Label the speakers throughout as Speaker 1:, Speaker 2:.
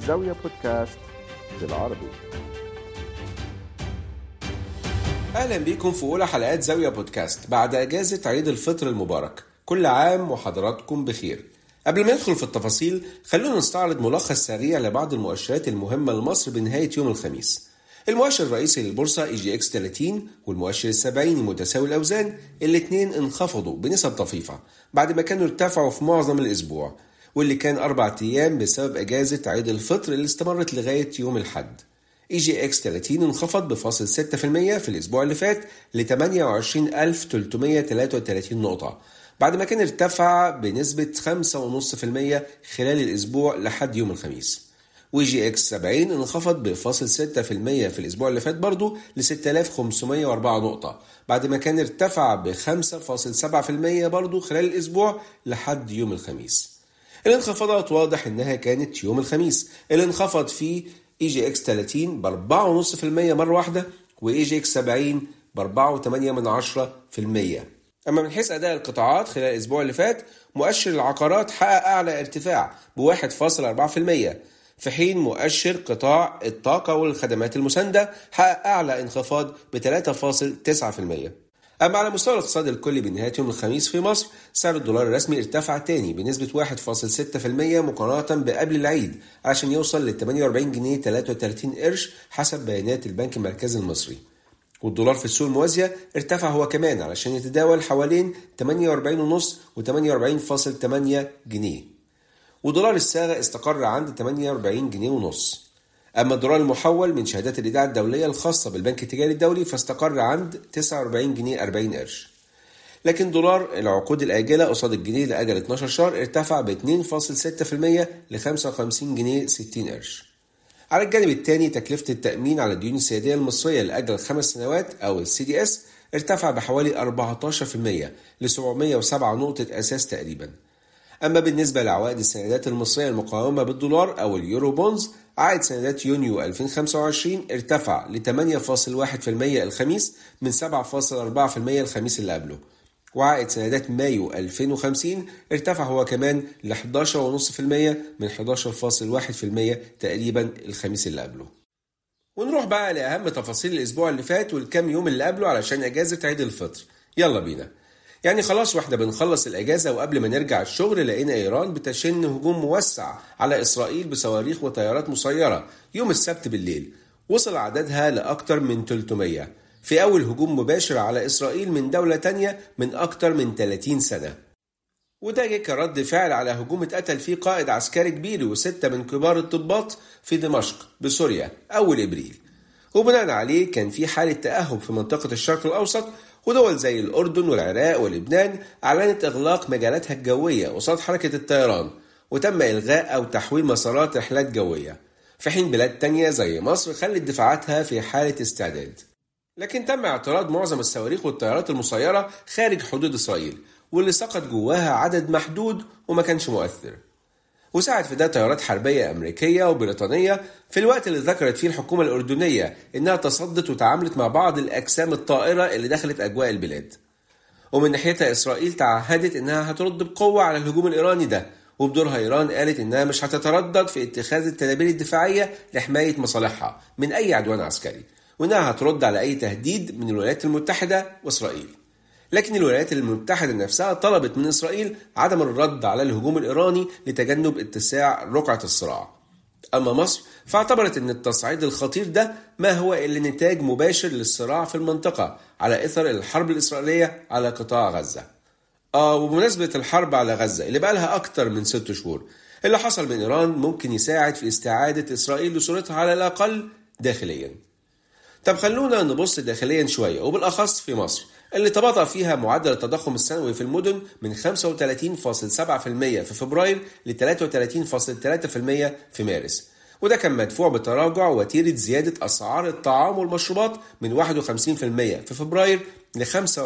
Speaker 1: زاوية بودكاست بالعربي
Speaker 2: أهلا بيكم في أولى حلقات زاوية بودكاست بعد أجازة عيد الفطر المبارك كل عام وحضراتكم بخير قبل ما ندخل في التفاصيل خلونا نستعرض ملخص سريع لبعض المؤشرات المهمة لمصر بنهاية يوم الخميس المؤشر الرئيسي للبورصة اي جي اكس 30 والمؤشر السبعيني متساوي الأوزان الاثنين انخفضوا بنسب طفيفة بعد ما كانوا ارتفعوا في معظم الأسبوع واللي كان أربع أيام بسبب أجازة عيد الفطر اللي استمرت لغاية يوم الحد اي جي اكس 30 انخفض بفاصل 6% في الأسبوع اللي فات ل 28333 نقطة بعد ما كان ارتفع بنسبة 5.5% خلال الأسبوع لحد يوم الخميس وي جي اكس 70 انخفض بفاصل 6% في الأسبوع اللي فات برضه ل 6504 نقطة بعد ما كان ارتفع ب 5.7% برضه خلال الأسبوع لحد يوم الخميس الانخفاضات واضح انها كانت يوم الخميس اللي انخفض فيه اي جي اكس 30 ب 4.5% مره واحده واي جي اكس 70 ب 4.8% اما من حيث اداء القطاعات خلال الاسبوع اللي فات مؤشر العقارات حقق اعلى ارتفاع ب 1.4% في حين مؤشر قطاع الطاقة والخدمات المساندة حقق أعلى انخفاض ب 3.9%. أما على مستوى الاقتصاد الكلي بنهاية يوم الخميس في مصر سعر الدولار الرسمي ارتفع تاني بنسبة 1.6% مقارنة بقبل العيد عشان يوصل ل 48 جنيه 33 قرش حسب بيانات البنك المركزي المصري والدولار في السوق الموازية ارتفع هو كمان علشان يتداول حوالين 48.5 و 48.8 جنيه ودولار الصاغة استقر عند 48 جنيه ونص أما الدولار المحول من شهادات الإيداع الدولية الخاصة بالبنك التجاري الدولي فاستقر عند 49 جنيه 40 قرش لكن دولار العقود الآجلة قصاد الجنيه لأجل 12 شهر ارتفع ب 2.6% ل 55 جنيه 60 قرش على الجانب الثاني تكلفة التأمين على الديون السيادية المصرية لأجل خمس سنوات أو السي دي اس ارتفع بحوالي 14% ل 707 نقطة أساس تقريبا أما بالنسبة لعوائد السندات المصرية المقاومة بالدولار أو اليورو بونز عائد سندات يونيو 2025 ارتفع ل 8.1% الخميس من 7.4% الخميس اللي قبله وعائد سندات مايو 2050 ارتفع هو كمان ل 11.5% من 11.1% تقريبا الخميس اللي قبله ونروح بقى لأهم تفاصيل الأسبوع اللي فات والكام يوم اللي قبله علشان أجازة عيد الفطر يلا بينا يعني خلاص واحنا بنخلص الأجازة وقبل ما نرجع الشغل لقينا إيران بتشن هجوم موسع على إسرائيل بصواريخ وطيارات مسيرة يوم السبت بالليل وصل عددها لأكثر من 300 في أول هجوم مباشر على إسرائيل من دولة تانية من أكثر من 30 سنة وده جه كرد فعل على هجوم اتقتل فيه قائد عسكري كبير وستة من كبار الضباط في دمشق بسوريا أول إبريل وبناء عليه كان في حالة تأهب في منطقة الشرق الأوسط ودول زي الأردن والعراق ولبنان أعلنت إغلاق مجالاتها الجوية قصاد حركة الطيران وتم إلغاء أو تحويل مسارات رحلات جوية في حين بلاد تانية زي مصر خلت دفاعاتها في حالة استعداد لكن تم اعتراض معظم الصواريخ والطيارات المسيرة خارج حدود إسرائيل واللي سقط جواها عدد محدود وما كانش مؤثر وساعد في ده طيارات حربية أمريكية وبريطانية في الوقت اللي ذكرت فيه الحكومة الأردنية إنها تصدت وتعاملت مع بعض الأجسام الطائرة اللي دخلت أجواء البلاد ومن ناحيتها إسرائيل تعهدت إنها هترد بقوة على الهجوم الإيراني ده وبدورها إيران قالت إنها مش هتتردد في اتخاذ التدابير الدفاعية لحماية مصالحها من أي عدوان عسكري وإنها هترد على أي تهديد من الولايات المتحدة وإسرائيل لكن الولايات المتحدة نفسها طلبت من إسرائيل عدم الرد على الهجوم الإيراني لتجنب اتساع رقعة الصراع أما مصر فاعتبرت أن التصعيد الخطير ده ما هو إلا نتاج مباشر للصراع في المنطقة على إثر الحرب الإسرائيلية على قطاع غزة آه وبمناسبة الحرب على غزة اللي بقى لها أكتر من ست شهور اللي حصل من إيران ممكن يساعد في استعادة إسرائيل لصورتها على الأقل داخليا طب خلونا نبص داخليا شوية وبالأخص في مصر اللي تباطأ فيها معدل التضخم السنوي في المدن من 35.7% في فبراير ل 33.3% في مارس وده كان مدفوع بتراجع وتيرة زيادة أسعار الطعام والمشروبات من 51% في فبراير ل 45%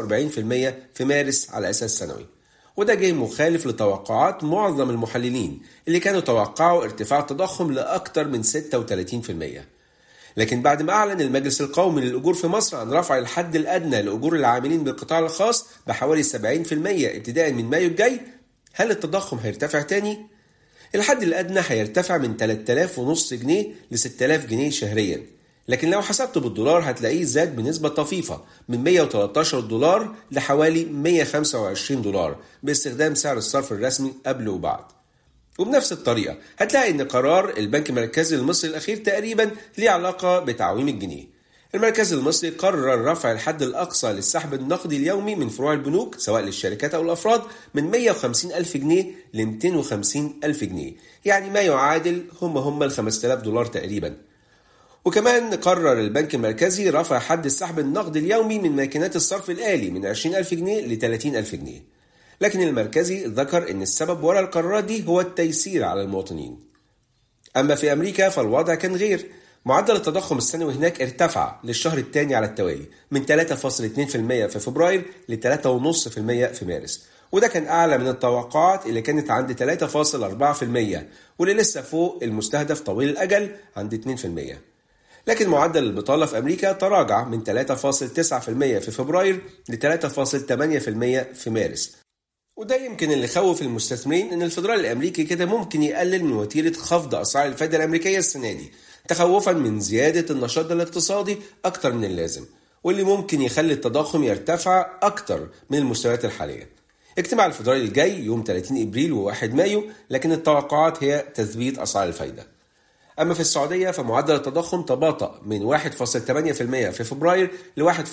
Speaker 2: في مارس على أساس سنوي وده جاي مخالف لتوقعات معظم المحللين اللي كانوا توقعوا ارتفاع التضخم لأكثر من 36% لكن بعد ما أعلن المجلس القومي للأجور في مصر عن رفع الحد الأدنى لأجور العاملين بالقطاع الخاص بحوالي 70% ابتداء من مايو الجاي هل التضخم هيرتفع تاني؟ الحد الأدنى هيرتفع من 3000 ونص جنيه ل 6000 جنيه شهريا لكن لو حسبته بالدولار هتلاقيه زاد بنسبة طفيفة من 113 دولار لحوالي 125 دولار باستخدام سعر الصرف الرسمي قبل وبعد وبنفس الطريقة هتلاقي إن قرار البنك المركزي المصري الأخير تقريبا ليه علاقة بتعويم الجنيه المركز المصري قرر رفع الحد الأقصى للسحب النقدي اليومي من فروع البنوك سواء للشركات أو الأفراد من 150 ألف جنيه ل 250 ألف جنيه يعني ما يعادل هم هم ال 5000 دولار تقريبا وكمان قرر البنك المركزي رفع حد السحب النقدي اليومي من ماكينات الصرف الآلي من 20 ألف جنيه ل 30 ألف جنيه لكن المركزي ذكر أن السبب وراء القرارات دي هو التيسير على المواطنين أما في أمريكا فالوضع كان غير معدل التضخم السنوي هناك ارتفع للشهر الثاني على التوالي من 3.2% في فبراير ل 3.5% في مارس وده كان أعلى من التوقعات اللي كانت عند 3.4% واللي لسه فوق المستهدف طويل الأجل عند 2% لكن معدل البطالة في أمريكا تراجع من 3.9% في فبراير ل 3.8% في مارس وده يمكن اللي خوف المستثمرين ان الفدرالي الامريكي كده ممكن يقلل من وتيره خفض اسعار الفائده الامريكيه السنه دي تخوفا من زياده النشاط الاقتصادي اكتر من اللازم واللي ممكن يخلي التضخم يرتفع اكتر من المستويات الحاليه اجتماع الفدرالي الجاي يوم 30 ابريل و1 مايو لكن التوقعات هي تثبيت اسعار الفائده أما في السعودية فمعدل التضخم تباطأ من 1.8% في فبراير ل 1.6%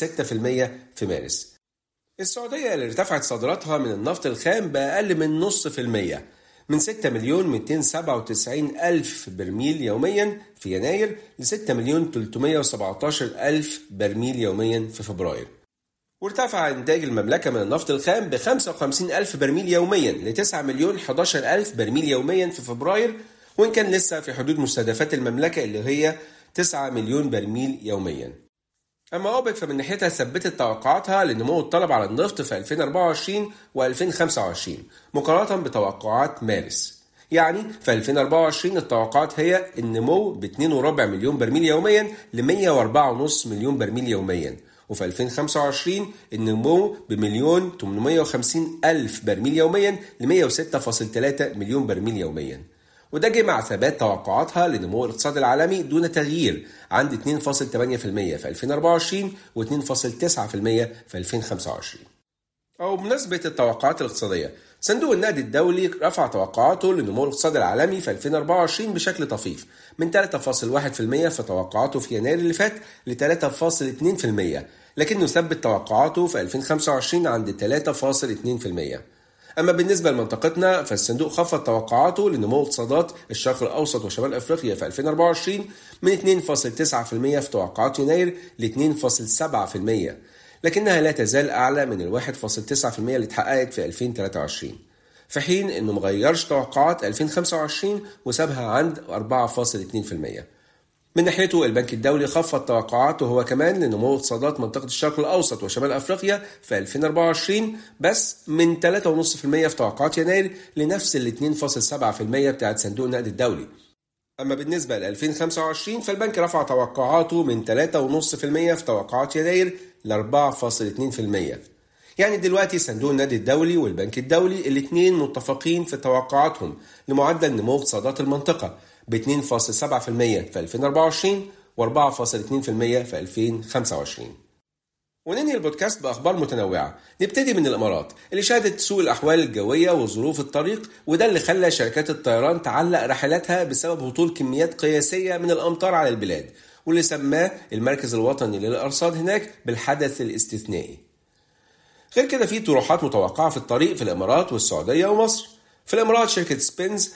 Speaker 2: في مارس السعودية اللي ارتفعت صادراتها من النفط الخام بأقل من نص في المية من 6 مليون 297 ألف برميل يوميا في يناير ل 6 مليون 317 ألف برميل يوميا في فبراير وارتفع إنتاج المملكة من النفط الخام ب 55 ألف برميل يوميا ل 9 مليون 11 ألف برميل يوميا في فبراير وإن كان لسه في حدود مستهدفات المملكة اللي هي 9 مليون برميل يوميا أما أوبك فمن ناحيتها ثبتت توقعاتها لنمو الطلب على النفط في 2024 و2025 مقارنة بتوقعات مارس يعني في 2024 التوقعات هي النمو ب 2.4 مليون برميل يوميا ل 104.5 مليون برميل يوميا وفي 2025 النمو بمليون 850 ألف برميل يوميا ل 106.3 مليون برميل يوميا وده جه مع ثبات توقعاتها لنمو الاقتصاد العالمي دون تغيير عند 2.8% في 2024 و2.9% في 2025 أو بمناسبة التوقعات الاقتصادية صندوق النقد الدولي رفع توقعاته لنمو الاقتصاد العالمي في 2024 بشكل طفيف من 3.1% في توقعاته في يناير اللي فات ل 3.2% لكنه ثبت توقعاته في 2025 عند 3.2% أما بالنسبة لمنطقتنا فالصندوق خفض توقعاته لنمو اقتصادات الشرق الأوسط وشمال أفريقيا في 2024 من 2.9% في توقعات يناير ل 2.7% لكنها لا تزال أعلى من ال 1.9% اللي اتحققت في 2023 في حين إنه مغيرش توقعات 2025 وسابها عند 4.2%. من ناحيته البنك الدولي خفض توقعاته هو كمان لنمو اقتصادات منطقة الشرق الأوسط وشمال أفريقيا في 2024 بس من 3.5% في توقعات يناير لنفس ال 2.7% بتاعت صندوق النقد الدولي أما بالنسبة ل 2025 فالبنك رفع توقعاته من 3.5% في توقعات يناير ل 4.2% يعني دلوقتي صندوق النقد الدولي والبنك الدولي الاثنين متفقين في توقعاتهم لمعدل نمو اقتصادات المنطقة ب 2.7% في 2024 و 4.2% في 2025 وننهي البودكاست بأخبار متنوعة نبتدي من الإمارات اللي شهدت سوء الأحوال الجوية وظروف الطريق وده اللي خلى شركات الطيران تعلق رحلاتها بسبب هطول كميات قياسية من الأمطار على البلاد واللي سماه المركز الوطني للأرصاد هناك بالحدث الاستثنائي غير كده في طروحات متوقعة في الطريق في الإمارات والسعودية ومصر في الامارات شركه سبينز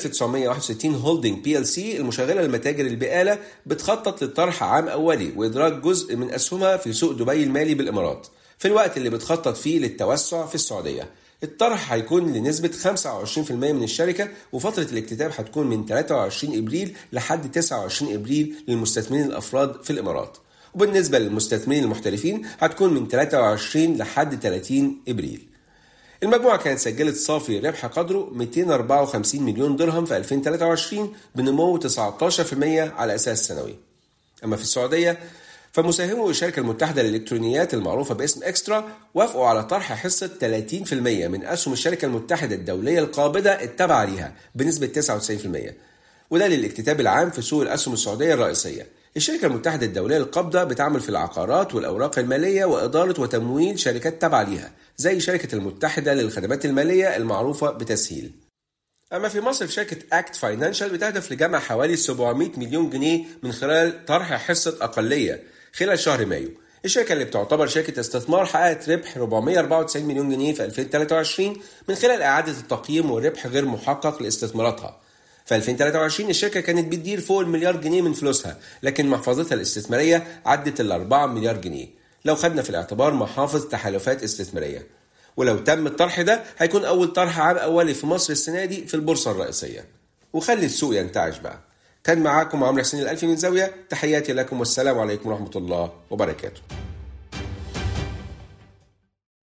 Speaker 2: 1961 هولدنج بي ال سي المشغله لمتاجر البقاله بتخطط للطرح عام اولي وادراج جزء من اسهمها في سوق دبي المالي بالامارات في الوقت اللي بتخطط فيه للتوسع في السعوديه الطرح هيكون لنسبة 25% من الشركة وفترة الاكتتاب هتكون من 23 إبريل لحد 29 إبريل للمستثمرين الأفراد في الإمارات وبالنسبة للمستثمرين المحترفين هتكون من 23 لحد 30 إبريل المجموعة كانت سجلت صافي ربح قدره 254 مليون درهم في 2023 بنمو 19% على أساس سنوي. أما في السعودية فمساهمو الشركة المتحدة للإلكترونيات المعروفة باسم إكسترا وافقوا على طرح حصة 30% من أسهم الشركة المتحدة الدولية القابضة التابعة ليها بنسبة 99% وده للاكتتاب العام في سوق الأسهم السعودية الرئيسية الشركة المتحدة الدولية القابضة بتعمل في العقارات والأوراق المالية وإدارة وتمويل شركات تابعة ليها زي شركة المتحدة للخدمات المالية المعروفة بتسهيل أما في مصر شركة أكت فاينانشال بتهدف لجمع حوالي 700 مليون جنيه من خلال طرح حصة أقلية خلال شهر مايو الشركة اللي بتعتبر شركة استثمار حققت ربح 494 مليون جنيه في 2023 من خلال إعادة التقييم والربح غير محقق لاستثماراتها في 2023 الشركة كانت بتدير فوق المليار جنيه من فلوسها لكن محفظتها الاستثمارية عدت ال 4 مليار جنيه لو خدنا في الاعتبار محافظ تحالفات استثمارية ولو تم الطرح ده هيكون أول طرح عام أولي في مصر السنة دي في البورصة الرئيسية وخلي السوق ينتعش بقى كان معاكم عمرو حسين الألفي من زاوية تحياتي لكم والسلام عليكم ورحمة الله وبركاته